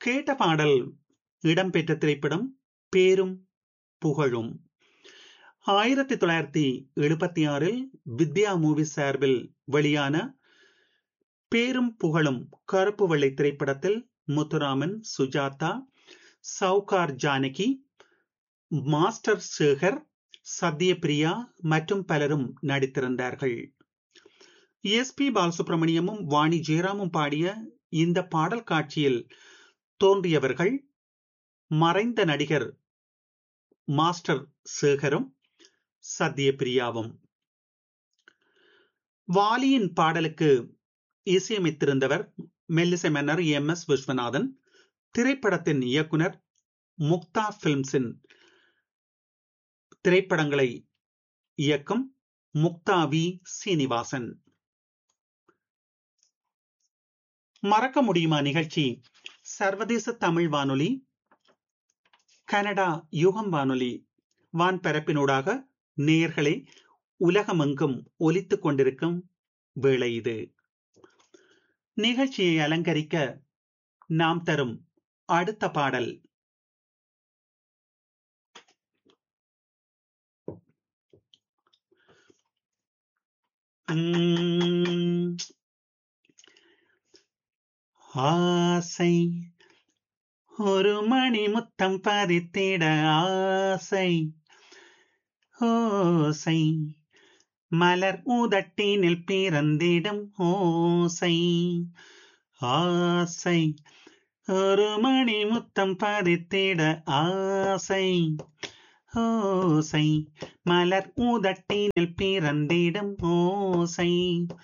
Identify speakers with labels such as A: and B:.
A: கேட்ட பாடல் இடம்பெற்ற திரைப்படம் பேரும் புகழும் ஆயிரத்தி தொள்ளாயிரத்தி எழுபத்தி ஆறில் வித்யா மூவி சார்பில் வெளியான பேரும் புகழும் கருப்பு வெள்ளை திரைப்படத்தில் முத்துராமன் சுஜாதா சவுகார் ஜானகி மாஸ்டர் சேகர் சத்யபிரியா மற்றும் பலரும் நடித்திருந்தார்கள் எஸ் பி பாலசுப்ரமணியமும் வாணி ஜெயராமும் பாடிய இந்த பாடல் காட்சியில் தோன்றியவர்கள் மறைந்த நடிகர் மாஸ்டர் சேகரும் சத்யபிரியாவும் வாலியின் பாடலுக்கு இசையமைத்திருந்தவர் மெல்லிசை மன்னர் எம் எஸ் விஸ்வநாதன் திரைப்படத்தின் இயக்குனர் முக்தா பிலிம்ஸின் திரைப்படங்களை இயக்கும் முக்தா வி சீனிவாசன் மறக்க முடியுமா நிகழ்ச்சி சர்வதேச தமிழ் வானொலி கனடா யுகம் வானொலி வான்பரப்பினூடாக நேயர்களை உலகமெங்கும் ஒலித்துக் கொண்டிருக்கும் வேளை இது நிகழ்ச்சியை அலங்கரிக்க நாம் தரும் அடுத்த பாடல் ஆசை ஒரு மணி முத்தம் பதித்திட ஆசை ஓசை மலர் உதட்டினில் பிறந்திடும் ஓசை ஆசை ஒரு மணி முத்தம் பதித்திட ஆசை ஓசை மலர் உதட்டினில் பிறந்திடும் ஓசை